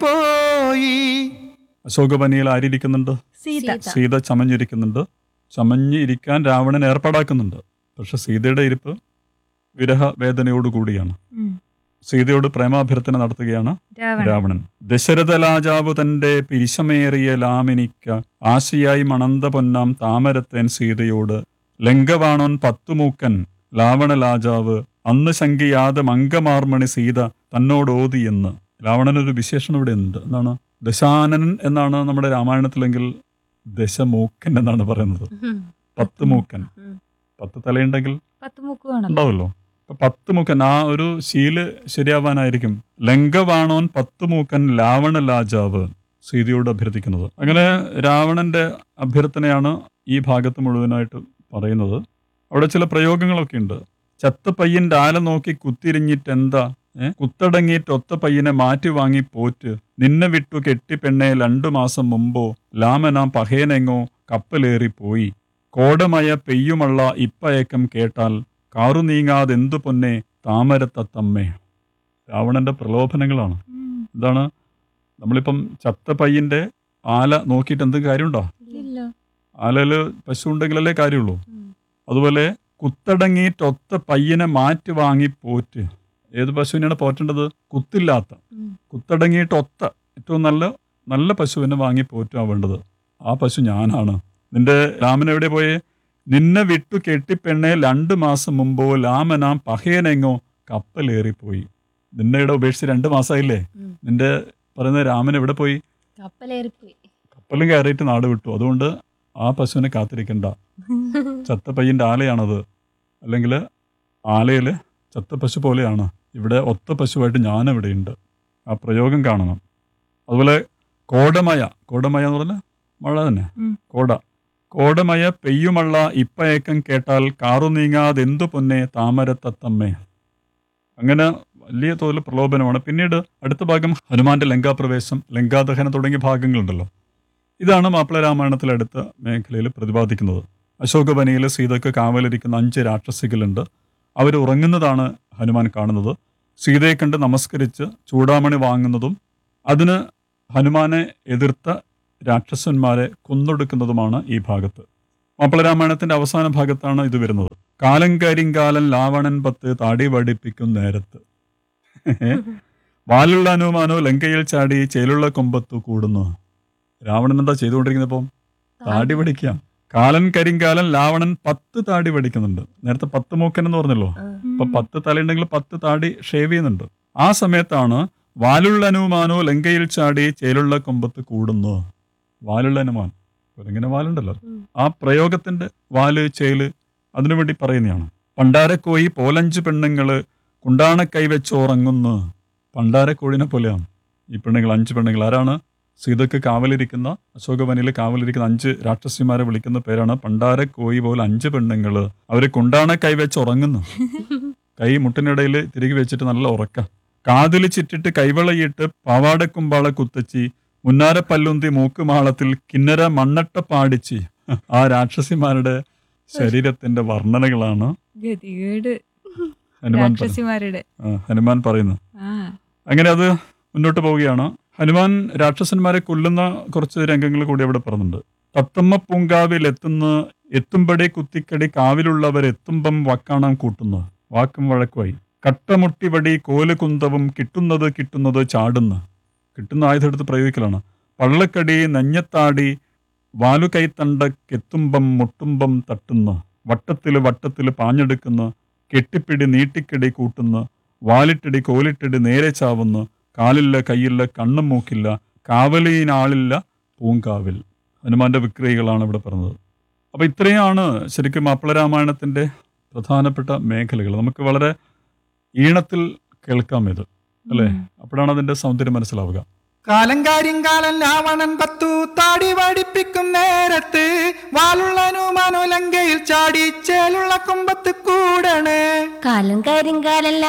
പോയി അശോകവനിയിൽ ആരിയിരിക്കുന്നുണ്ട് സീത സീത ചമഞ്ഞിരിക്കുന്നുണ്ട് ചമഞ്ഞിരിക്കാൻ രാവണൻ ഏർപ്പാടാക്കുന്നുണ്ട് പക്ഷെ സീതയുടെ ഇരിപ്പ് വിരഹ വേദനയോടുകൂടിയാണ് ഉം. സീതയോട് പ്രേമാഭ്യർത്ഥന നടത്തുകയാണ് രാവണൻ രാവണൻ ദശരഥ രാജാവ് തന്റെ പിരിശമേറിയ ലാമിനിക്ക ആശയായി മണന്ത പൊന്നാം താമരത്തേൻ സീതയോട് ലങ്കവാണോൻ പത്തുമൂക്കൻ ലാവണ രാജാവ് അന്ന് ശങ്കിയാതെ മങ്കമാർമണി സീത തന്നോടോതി എന്ന് രാവണനൊരു വിശേഷണം ഇവിടെ ഉണ്ട് എന്താണ് ദശാനനൻ എന്നാണ് നമ്മുടെ രാമായണത്തിലെങ്കിൽ ദശമൂക്കൻ എന്നാണ് പറയുന്നത് പത്ത് മൂക്കൻ ഉം. പത്ത് തലയുണ്ടെങ്കിൽ പത്ത് മുക്കുവാണല്ലോ ഉണ്ടാവല്ലോ അപ്പൊ പത്ത് മൂക്കൻ ആ ഒരു ശീല് ശരിയാവാനായിരിക്കും ലങ്കവാണോൻ പത്ത് മൂക്കൻ രാവണ രാജാവ് സീതയോട് അഭ്യർത്ഥിക്കുന്നത് അങ്ങനെ രാവണന്റെ അഭ്യർത്ഥനയാണ് ഈ ഭാഗത്ത് മുഴുവനായിട്ട് പറയുന്നത് അവിടെ ചില പ്രയോഗങ്ങളൊക്കെ ഉണ്ട് ചത്ത പയ്യന്റെ ആല നോക്കി കുത്തിരിഞ്ഞിട്ടെന്താ ഏ കുത്തടങ്ങിയിട്ട് ഒത്ത പയ്യനെ മാറ്റി വാങ്ങി പോറ്റ് നിന്നെ വിട്ടു കെട്ടി പെണ്ണെ രണ്ടു മാസം മുമ്പോ ലാമനാം പഹേനെങ്ങോ കപ്പലേറി പോയി കോടമയ പെയ്യുമുള്ള ഇപ്പയക്കം കേട്ടാൽ കാറു നീങ്ങാതെന്തു പൊന്നെ താമരത്തത്തമ്മേ രാവണന്റെ പ്രലോഭനങ്ങളാണ് ഉം. എന്താണ് നമ്മളിപ്പം ചത്ത പയ്യന്റെ ആല നോക്കിയിട്ട് എന്ത് കാര്യമുണ്ടോ ഇല്ല ആലയില് പശു ഉണ്ടെങ്കിലല്ലേ കാര്യമുള്ളൂ ഉം. അതുപോലെ കുത്തടങ്ങിയിട്ടൊത്ത പയ്യനെ മാറ്റി വാങ്ങി പോറ്റ് ഏത് പശുവിനെയാണ് പോറ്റേണ്ടത് കുത്തില്ലാത്ത ഉം. കുത്തടങ്ങിയിട്ട് ഒത്ത ഏറ്റവും നല്ല നല്ല പശുവിനെ വാങ്ങി പോറ്റാ വേണ്ടത് ആ പശു ഞാനാണ് നിന്റെ രാമൻ എവിടെ പോയേ നിന്നെ വിട്ടു കെട്ടിപ്പെണ്ണെ രണ്ട് മാസം മുമ്പോ ലാമനാം പഹയനെങ്ങോ കപ്പലേറിപ്പോയി നിന്നെ ഇവിടെ ഉപേക്ഷിച്ച് രണ്ട് മാസമായില്ലേ ഉം. നിന്റെ പറയുന്ന രാമൻ എവിടെ പോയി കപ്പലേറിപ്പോയി കപ്പലും കയറിയിട്ട് നാട് വിട്ടു അതുകൊണ്ട് ആ പശുവിനെ കാത്തിരിക്കണ്ട ചത്ത പയ്യന്റെ ആലയാണത് അല്ലെങ്കിൽ ആലയില് ചത്ത പശു പോലെയാണ് ഇവിടെ ഒത്ത പശുവായിട്ട് ഞാൻ ഇവിടെയുണ്ട് ആ പ്രയോഗം കാണണം അതുപോലെ കോടമയ കോടമയ എന്ന് പറഞ്ഞാൽ മഴ തന്നെ ഉം. കോട കോടമയ പെയ്യുമള്ള ഇപ്പയക്കം കേട്ടാൽ കാറു നീങ്ങാതെന്തു പൊന്നെ താമരത്തത്തമ്മേ അങ്ങനെ വലിയ തോതിൽ പ്രലോഭനമാണ് പിന്നീട് അടുത്ത ഭാഗം ഹനുമാന്റെ ലങ്കാപ്രവേശം ലങ്കാദഹനം തുടങ്ങിയ ഭാഗങ്ങളുണ്ടല്ലോ ഇതാണ് മാപ്പിള രാമായണത്തിലെ അടുത്ത മേഖലയിൽ പ്രതിപാദിക്കുന്നത് അശോകവനിയിൽ സീതയ്ക്ക് കാവലിരിക്കുന്ന അഞ്ച് രാക്ഷസികളുണ്ട് അവർ ഉറങ്ങുന്നതാണ് ഹനുമാൻ കാണുന്നത് സീതയെ കണ്ട് നമസ്കരിച്ച് ചൂടാമണി വാങ്ങുന്നതും അതിന് ഹനുമാനെ എതിർത്ത രാക്ഷസന്മാരെ കൊന്നൊടുക്കുന്നതുമാണ് ഈ ഭാഗത്ത് മാപ്പിള രാമായണത്തിന്റെ അവസാന ഭാഗത്താണ് ഇത് വരുന്നത് കാലം കരിങ്കാലൻ ലാവണൻ പത്ത് താടി വടിപ്പിക്കും നേരത്ത് വാലുള്ള അനുമാനോ ലങ്കയിൽ ചാടി ചേലുള്ള കൊമ്പത്തു കൂടുന്നു രാവണൻ എന്താ ചെയ്തുകൊണ്ടിരിക്കുന്നത് ഇപ്പം താടി പഠിക്കാം കാലൻ കരിങ്കാലൻ ലാവണൻ പത്ത് താടി പഠിക്കുന്നുണ്ട് നേരത്തെ പത്ത് മൂക്കൻ എന്ന് പറഞ്ഞല്ലോ ഇപ്പൊ പത്ത് തലയുണ്ടെങ്കിൽ പത്ത് താടി ഷേവ് ചെയ്യുന്നുണ്ട് ആ സമയത്താണ് വാലുള്ള അനുമാനോ ലങ്കയിൽ ചാടി ചേലുള്ള കൊമ്പത്ത് കൂടുന്നു വാലുള്ള അനുമാൻ ഇങ്ങനെ വാലുണ്ടല്ലോ ഉം. ആ പ്രയോഗത്തിന്റെ വാല് ചേല് അതിനു വേണ്ടി പറയുന്നതാണ് പണ്ടാരക്കോയി പോലഞ്ച് പെണ്ണുങ്ങള് കുണ്ടാണ കൈവച്ച് ഉറങ്ങുന്നു പണ്ടാരക്കോഴിനെ പോലെയാണ് ഈ പെണ്ണുങ്ങൾ അഞ്ച് പെണ്ണുങ്ങൾ ആരാണ് സീതയ്ക്ക് കാവലിരിക്കുന്ന അശോകവനിൽ കാവലിരിക്കുന്ന അഞ്ച് രാക്ഷസിമാരെ വിളിക്കുന്ന പേരാണ് പണ്ടാര കോയി പോലെ അഞ്ച് പെണ്ണുങ്ങള് അവര് കുണ്ടാണ കൈവച്ച് ഉറങ്ങുന്നു കൈ മുട്ടിനിടയിൽ തിരികെ വെച്ചിട്ട് നല്ല ഉറക്ക കാതിൽ ചിറ്റിട്ട് കൈവളയിട്ട് പാവാടക്കുമ്പാള കുത്തച്ചി മുന്നാര പല്ലുന്തി മൂക്കുമാളത്തിൽ കിന്നര മണ്ണട്ട പാടിച്ച് ആ രാക്ഷസിമാരുടെ ശരീരത്തിന്റെ വർണ്ണനകളാണ് ഗതികേട് ഹനുമാൻ പറയുന്നത്. രാക്ഷസിമാരുടെ ആ, ഹനുമാൻ പറയുന്നത് ആ അങ്ങനെ അത് മുന്നോട്ട് പോവുകയാണ് ഹനുമാൻ രാക്ഷസന്മാരെ കൊല്ലുന്ന കുറച്ച് രംഗങ്ങൾ കൂടി അവിടെ പറഞ്ഞിട്ടുണ്ട് തത്തമ്മ പൂങ്കാവിൽ എത്തുന്ന എത്തുമ്പടി കുത്തിക്കടി കാവിലുള്ളവർ എത്തുമ്പം വാക്കാണാം കൂട്ടുന്നു വാക്കും വഴക്കുമായി കട്ടമുട്ടി വടി കോല് കുന്തവും കിട്ടുന്നത് കിട്ടുന്നത് ചാടുന്നു കിട്ടുന്ന ആയുധം എടുത്ത് പ്രയോഗിക്കലാണ് പള്ളക്കടി നഞ്ഞത്താടി വാലുകൈത്തണ്ടക്കെത്തുമ്പം മുട്ടുമ്പം തട്ടുന്നു വട്ടത്തില് വട്ടത്തില് പാഞ്ഞെടുക്കുന്നു കെട്ടിപ്പിടി നീട്ടിക്കടി കൂട്ടുന്നു വാലിട്ടടി കോലിട്ടടി നേരെ ചാവുന്നു കാലില്ല കയ്യില്ല കണ്ണും മൂക്കില്ല കാവലീനാളില്ല പൂങ്കാവിൽ ഹനുമാന്റെ വിക്രിയകളാണ് ഇവിടെ പറഞ്ഞത് അപ്പൊ ഇത്രയാണ് ശരിക്കും മാപ്പിള രാമായണത്തിന്റെ പ്രധാനപ്പെട്ട മേഖലകൾ നമുക്ക് വളരെ ഈണത്തിൽ കേൾക്കാം ഇത് അല്ലേ അപ്പോഴാണ് അതിന്റെ സൗന്ദര്യം മനസ്സിലാവുക കാലം കരിങ്കാലൻ രാവണൻ പത്തു താടി വടിപ്പിക്കും നേരത്ത് വാലുള്ള അനുമാനോ ലങ്കയിൽ ചാടി ചേലുള്ള കൊമ്പത്ത് കൂടണേ കാലം കരിങ്കാലം